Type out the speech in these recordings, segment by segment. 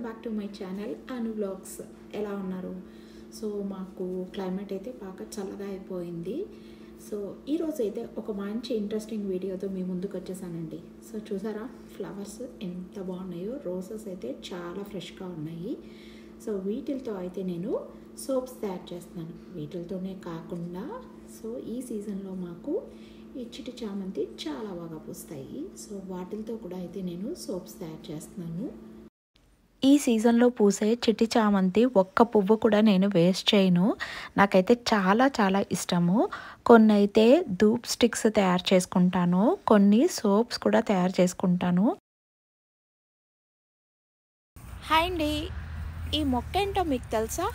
back to my channel Anu vlogs ఎలా ఉన్నారు so మాకు క్లైమేట్ అయితే బాగా చల్లగా అయిపోయింది సో ఈరోజు అయితే ఒక మంచి ఇంట్రెస్టింగ్ వీడియోతో మీ ముందుకు వచ్చేసానండి సో చూసారా ఫ్లవర్స్ ఎంత బాగున్నాయో రోజెస్ అయితే చాలా ఫ్రెష్గా ఉన్నాయి సో వీటితో అయితే నేను సోప్స్ తయారు చేస్తున్నాను వీటితోనే కాకుండా సో ఈ సీజన్లో మాకు ఈ చిటి చామంతి చాలా బాగా పూస్తాయి సో వాటితో కూడా అయితే నేను సోప్స్ తయారు చేస్తున్నాను ఈ సీజన్లో పూసే చిట్టి చామంతి ఒక్క పువ్వు కూడా నేను వేస్ట్ చేయను నాకైతే చాలా చాలా ఇష్టము కొన్ని అయితే ధూప్ స్టిక్స్ తయారు చేసుకుంటాను కొన్ని సోప్స్ కూడా తయారు చేసుకుంటాను హాయ్ అండి ఈ మొక్క ఏంటో మీకు తెలుసా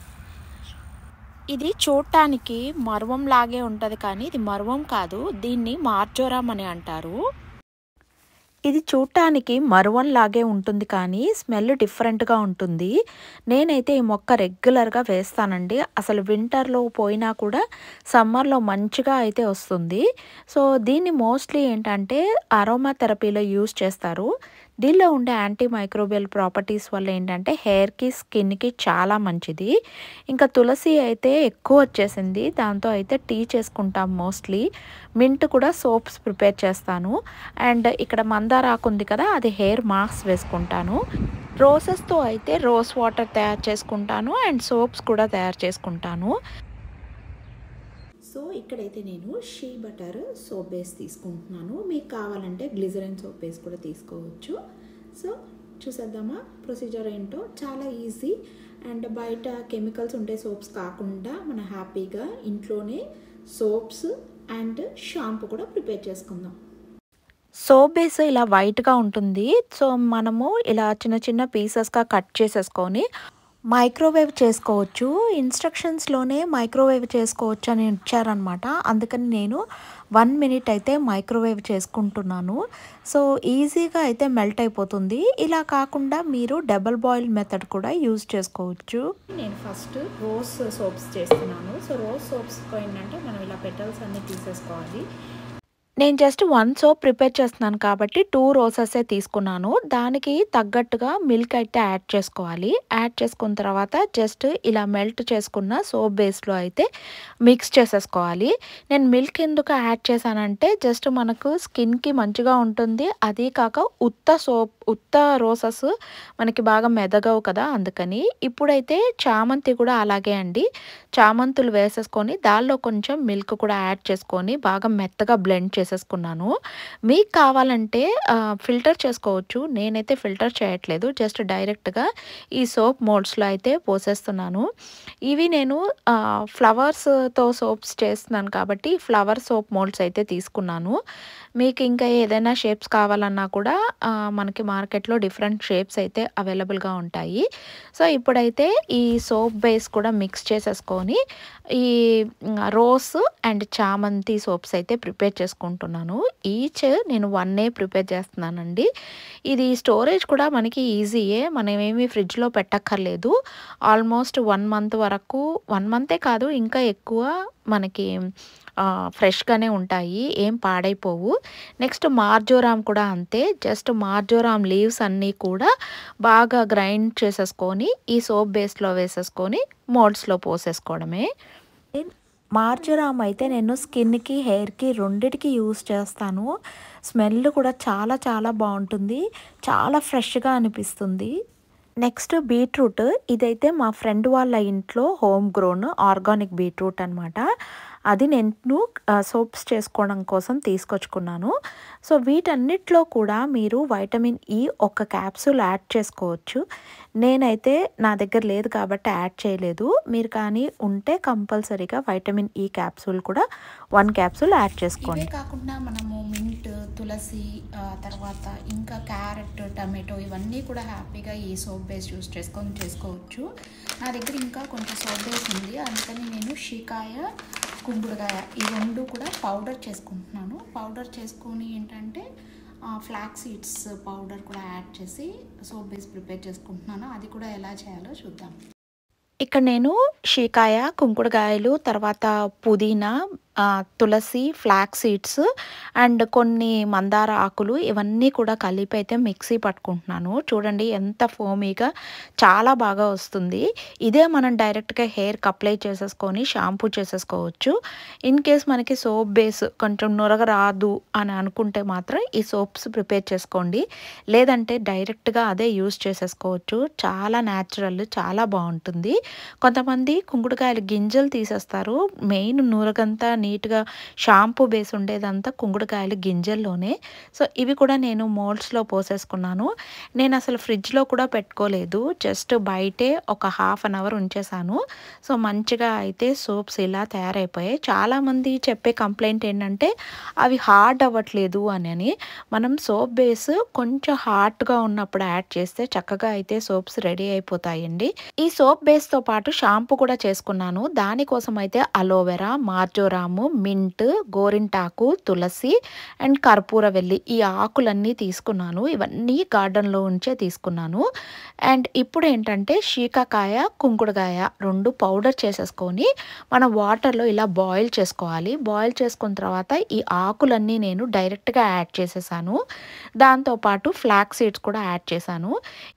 ఇది చూడటానికి మర్వం లాగే ఉంటుంది కానీ ఇది మర్వం కాదు దీన్ని మార్జోరామ్ అని అంటారు ఇది చూడటానికి మరువన్ లాగే ఉంటుంది కానీ స్మెల్ డిఫరెంట్గా ఉంటుంది నేనైతే ఈ మొక్క రెగ్యులర్గా వేస్తానండి అసలు వింటర్లో పోయినా కూడా సమ్మర్లో మంచిగా అయితే వస్తుంది సో దీన్ని మోస్ట్లీ ఏంటంటే అరోమా థెరపీలో యూజ్ చేస్తారు దీనిలో ఉండే యాంటీ మైక్రోబియల్ ప్రాపర్టీస్ వల్ల ఏంటంటే హెయిర్కి స్కిన్కి చాలా మంచిది ఇంకా తులసి అయితే ఎక్కువ వచ్చేసింది దాంతో అయితే టీ చేసుకుంటాం మోస్ట్లీ మింట్ కూడా సోప్స్ ప్రిపేర్ చేస్తాను అండ్ ఇక్కడ మందార ఆకు ఉంది కదా అది హెయిర్ మాస్క్ వేసుకుంటాను రోసెస్తో అయితే రోస్ వాటర్ తయారు చేసుకుంటాను అండ్ సోప్స్ కూడా తయారు చేసుకుంటాను సో ఇక్కడైతే నేను షీ బటర్ సోప్ బేస్ తీసుకుంటున్నాను మీకు కావాలంటే గ్లిజరిన్ సోప్ బేస్ కూడా తీసుకోవచ్చు సో చూసేద్దామా ప్రొసీజర్ ఏంటో చాలా ఈజీ అండ్ బయట కెమికల్స్ ఉండే సోప్స్ కాకుండా మన హ్యాపీగా ఇంట్లోనే సోప్స్ అండ్ షాంపూ కూడా ప్రిపేర్ చేసుకుందాం సోప్ బేస్ ఇలా వైట్గా ఉంటుంది సో మనము ఇలా చిన్న చిన్న పీసెస్గా కట్ చేసేసుకొని మైక్రోవేవ్ చేసుకోవచ్చు ఇన్స్ట్రక్షన్స్లోనే మైక్రోవేవ్ చేసుకోవచ్చు అని ఇచ్చారనమాట అందుకని నేను వన్ మినిట్ అయితే మైక్రోవేవ్ చేసుకుంటున్నాను సో ఈజీగా అయితే మెల్ట్ అయిపోతుంది ఇలా కాకుండా మీరు డబల్ బాయిల్ మెథడ్ కూడా యూజ్ చేసుకోవచ్చు నేను ఫస్ట్ రోజ్ సోప్స్ చేస్తున్నాను సో రోజ్ సోప్స్ ఏంటంటే మనం ఇలా పెటల్స్ అన్నీ తీసేసుకోవాలి నేను జస్ట్ వన్ సోప్ ప్రిపేర్ చేస్తున్నాను కాబట్టి టూ రోసెసే తీసుకున్నాను దానికి తగ్గట్టుగా మిల్క్ అయితే యాడ్ చేసుకోవాలి యాడ్ చేసుకున్న తర్వాత జస్ట్ ఇలా మెల్ట్ చేసుకున్న సోప్ బేస్లో అయితే మిక్స్ చేసేసుకోవాలి నేను మిల్క్ ఎందుకు యాడ్ చేశానంటే జస్ట్ మనకు స్కిన్కి మంచిగా ఉంటుంది అది కాక ఉత్త సోప్ ఉత్త రోసెస్ మనకి బాగా మెదగవు కదా అందుకని ఇప్పుడైతే చామంతి కూడా అలాగే అండి చామంతులు వేసేసుకొని దానిలో కొంచెం మిల్క్ కూడా యాడ్ చేసుకొని బాగా మెత్తగా బ్లెండ్ చేసేసుకున్నాను మీకు కావాలంటే ఫిల్టర్ చేసుకోవచ్చు నేనైతే ఫిల్టర్ చేయట్లేదు జస్ట్ డైరెక్ట్గా ఈ సోప్ మోల్డ్స్లో అయితే పోసేస్తున్నాను ఇవి నేను ఫ్లవర్స్తో సోప్స్ చేస్తున్నాను కాబట్టి ఫ్లవర్ సోప్ మోల్డ్స్ అయితే తీసుకున్నాను మీకు ఇంకా ఏదైనా షేప్స్ కావాలన్నా కూడా మనకి మార్కెట్లో డిఫరెంట్ షేప్స్ అయితే అవైలబుల్గా ఉంటాయి సో ఇప్పుడైతే ఈ సోప్ బేస్ కూడా మిక్స్ చేసేసుకొని ఈ రోస్ అండ్ చామంతి సోప్స్ అయితే ప్రిపేర్ చేసుకుంటున్నాను ఈచ్ నేను వన్నే ప్రిపేర్ చేస్తున్నానండి ఇది స్టోరేజ్ కూడా మనకి ఈజీయే మనం ఏమి ఫ్రిడ్జ్లో పెట్టక్కర్లేదు ఆల్మోస్ట్ వన్ మంత్ వరకు వన్ మంతే కాదు ఇంకా ఎక్కువ మనకి ఫ్రెష్గానే ఉంటాయి ఏం పాడైపోవు నెక్స్ట్ మార్జోరామ్ కూడా అంతే జస్ట్ మార్జోరామ్ లీవ్స్ అన్నీ కూడా బాగా గ్రైండ్ చేసేసుకొని ఈ సోప్ బేస్లో వేసేసుకొని మోల్డ్స్లో పోసేసుకోవడమే మార్జరామ్ అయితే నేను స్కిన్కి హెయిర్కి రెండిటికి యూస్ చేస్తాను స్మెల్ కూడా చాలా చాలా బాగుంటుంది చాలా ఫ్రెష్గా అనిపిస్తుంది నెక్స్ట్ బీట్రూట్ ఇదైతే మా ఫ్రెండ్ వాళ్ళ ఇంట్లో హోమ్ గ్రోన్ ఆర్గానిక్ బీట్రూట్ అనమాట అది నేను సోప్స్ చేసుకోవడం కోసం తీసుకొచ్చుకున్నాను సో వీటన్నిటిలో కూడా మీరు వైటమిన్ ఈ ఒక క్యాప్సూల్ యాడ్ చేసుకోవచ్చు నేనైతే నా దగ్గర లేదు కాబట్టి యాడ్ చేయలేదు మీరు కానీ ఉంటే కంపల్సరీగా వైటమిన్ ఈ క్యాప్సూల్ కూడా వన్ క్యాప్సూల్ యాడ్ చేసుకోండి కాకుండా మనము మింట్ తులసి తర్వాత ఇంకా క్యారెట్ టమాటో ఇవన్నీ కూడా హ్యాపీగా ఈ సోప్ బేస్ యూస్ చేసుకొని చేసుకోవచ్చు నా దగ్గర ఇంకా కొంచెం సోప్ బేస్ ఉంది అందుకని నేను షీకాయ కుంకుడుకాయ ఈ రెండు కూడా పౌడర్ చేసుకుంటున్నాను పౌడర్ చేసుకొని ఏంటంటే ఫ్లాక్ సీడ్స్ పౌడర్ కూడా యాడ్ చేసి సోప్ బేస్ ప్రిపేర్ చేసుకుంటున్నాను అది కూడా ఎలా చేయాలో చూద్దాం ఇక్కడ నేను షీకాయ కుంకుడుకాయలు తర్వాత పుదీనా ఆ, తులసి ఫ్లాక్ సీడ్స్ అండ్ కొన్ని మందార ఆకులు ఇవన్నీ కూడా కలిపి అయితే మిక్సీ పట్టుకుంటున్నాను చూడండి ఎంత ఫోమీగా చాలా బాగా వస్తుంది ఇదే మనం డైరెక్ట్గా హెయిర్కి అప్లై చేసేసుకొని షాంపూ చేసేసుకోవచ్చు ఇన్ కేస్ మనకి సోప్ బేస్ కొంచెం నురగ రాదు అని అనుకుంటే మాత్రం ఈ సోప్స్ ప్రిపేర్ చేసుకోండి లేదంటే డైరెక్ట్గా అదే యూస్ చేసేసుకోవచ్చు చాలా న్యాచురల్ చాలా బాగుంటుంది కొంతమంది కుంకుడుకాయలు గింజలు తీసేస్తారు మెయిన్ నూరగంతా నీట్గా షాంపూ బేస్ ఉండేదంతా కుంకుడుకాయలు గింజల్లోనే సో ఇవి కూడా నేను మోల్డ్స్లో పోసేసుకున్నాను నేను అసలు ఫ్రిడ్జ్లో కూడా పెట్టుకోలేదు జస్ట్ బయటే ఒక హాఫ్ అన్ అవర్ ఉంచేసాను సో మంచిగా అయితే సోప్స్ ఇలా తయారైపోయాయి చాలామంది చెప్పే కంప్లైంట్ ఏంటంటే అవి హార్డ్ అవ్వట్లేదు అని అని మనం సోప్ బేస్ కొంచెం హార్డ్గా ఉన్నప్పుడు యాడ్ చేస్తే చక్కగా అయితే సోప్స్ రెడీ అయిపోతాయండి ఈ సోప్ బేస్తో పాటు షాంపూ కూడా చేసుకున్నాను దానికోసం అయితే అలోవెరా మార్జోరాము మింట్ గోరింటాకు తులసి అండ్ కర్పూర వెల్లి ఈ ఆకులన్నీ తీసుకున్నాను ఇవన్నీ గార్డెన్లో ఉంచే తీసుకున్నాను అండ్ ఇప్పుడు ఏంటంటే శీకాకాయ కుంకుడుకాయ రెండు పౌడర్ చేసేసుకొని మనం వాటర్లో ఇలా బాయిల్ చేసుకోవాలి బాయిల్ చేసుకున్న తర్వాత ఈ ఆకులన్నీ నేను డైరెక్ట్గా యాడ్ చేసేసాను దాంతోపాటు ఫ్లాక్ సీడ్స్ కూడా యాడ్ చేశాను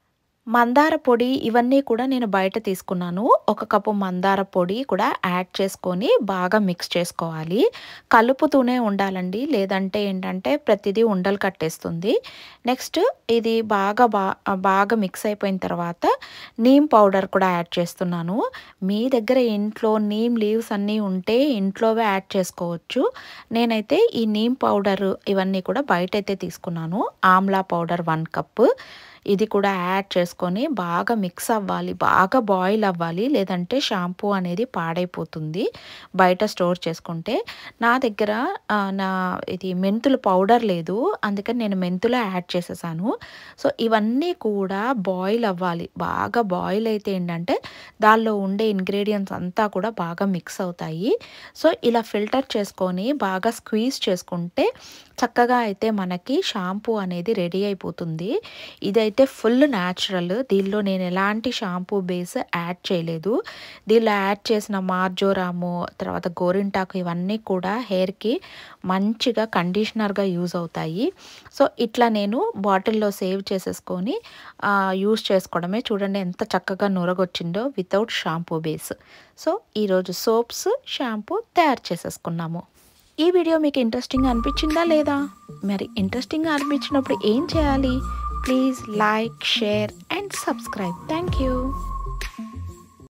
మందార పొడి ఇవన్నీ కూడా నేను బయట తీసుకున్నాను ఒక కప్పు మందార పొడి కూడా యాడ్ చేసుకొని బాగా మిక్స్ చేసుకోవాలి కలుపుతూనే ఉండాలండి లేదంటే ఏంటంటే ప్రతిదీ ఉండలు కట్టేస్తుంది నెక్స్ట్ ఇది బాగా బా బాగా మిక్స్ అయిపోయిన తర్వాత నీమ్ పౌడర్ కూడా యాడ్ చేస్తున్నాను మీ దగ్గర ఇంట్లో నీమ్ లీవ్స్ అన్నీ ఉంటే ఇంట్లోవే యాడ్ చేసుకోవచ్చు నేనైతే ఈ నీమ్ పౌడర్ ఇవన్నీ కూడా బయట అయితే తీసుకున్నాను ఆమ్లా పౌడర్ వన్ కప్పు ఇది కూడా యాడ్ చేసుకొని బాగా మిక్స్ అవ్వాలి బాగా బాయిల్ అవ్వాలి లేదంటే షాంపూ అనేది పాడైపోతుంది బయట స్టోర్ చేసుకుంటే నా దగ్గర ఆ, నా ఇది మెంతుల పౌడర్ లేదు అందుకని నేను మెంతులే యాడ్ చేసేసాను సో ఇవన్నీ కూడా బాయిల్ అవ్వాలి బాగా బాయిల్ అయితే ఏంటంటే దానిలో ఉండే ఇంగ్రీడియంట్స్ అంతా కూడా బాగా మిక్స్ అవుతాయి సో ఇలా ఫిల్టర్ చేసుకొని బాగా స్క్వీజ్ చేసుకుంటే చక్కగా అయితే మనకి షాంపూ అనేది రెడీ అయిపోతుంది ఇదైతే ఫుల్ న్యాచురల్ దీనిలో నేను ఎలాంటి షాంపూ బేస్ యాడ్ చేయలేదు దీనిలో యాడ్ చేసిన మార్జోరాము తర్వాత గోరింటాకు ఇవన్నీ కూడా హెయిర్కి మంచిగా కండిషనర్గా యూజ్ అవుతాయి సో ఇట్లా నేను బాటిల్లో సేవ్ చేసేసుకొని యూస్ చేసుకోవడమే చూడండి ఎంత చక్కగా నురగొచ్చిందో వితౌట్ షాంపూ బేస్ సో ఈరోజు సోప్స్ షాంపూ తయారు చేసేసుకున్నాము ఈ వీడియో మీకు ఇంట్రెస్టింగ్ అనిపించిందా లేదా మరి ఇంట్రెస్టింగ్ అనిపించినప్పుడు ఏం చేయాలి please like share and subscribe thank you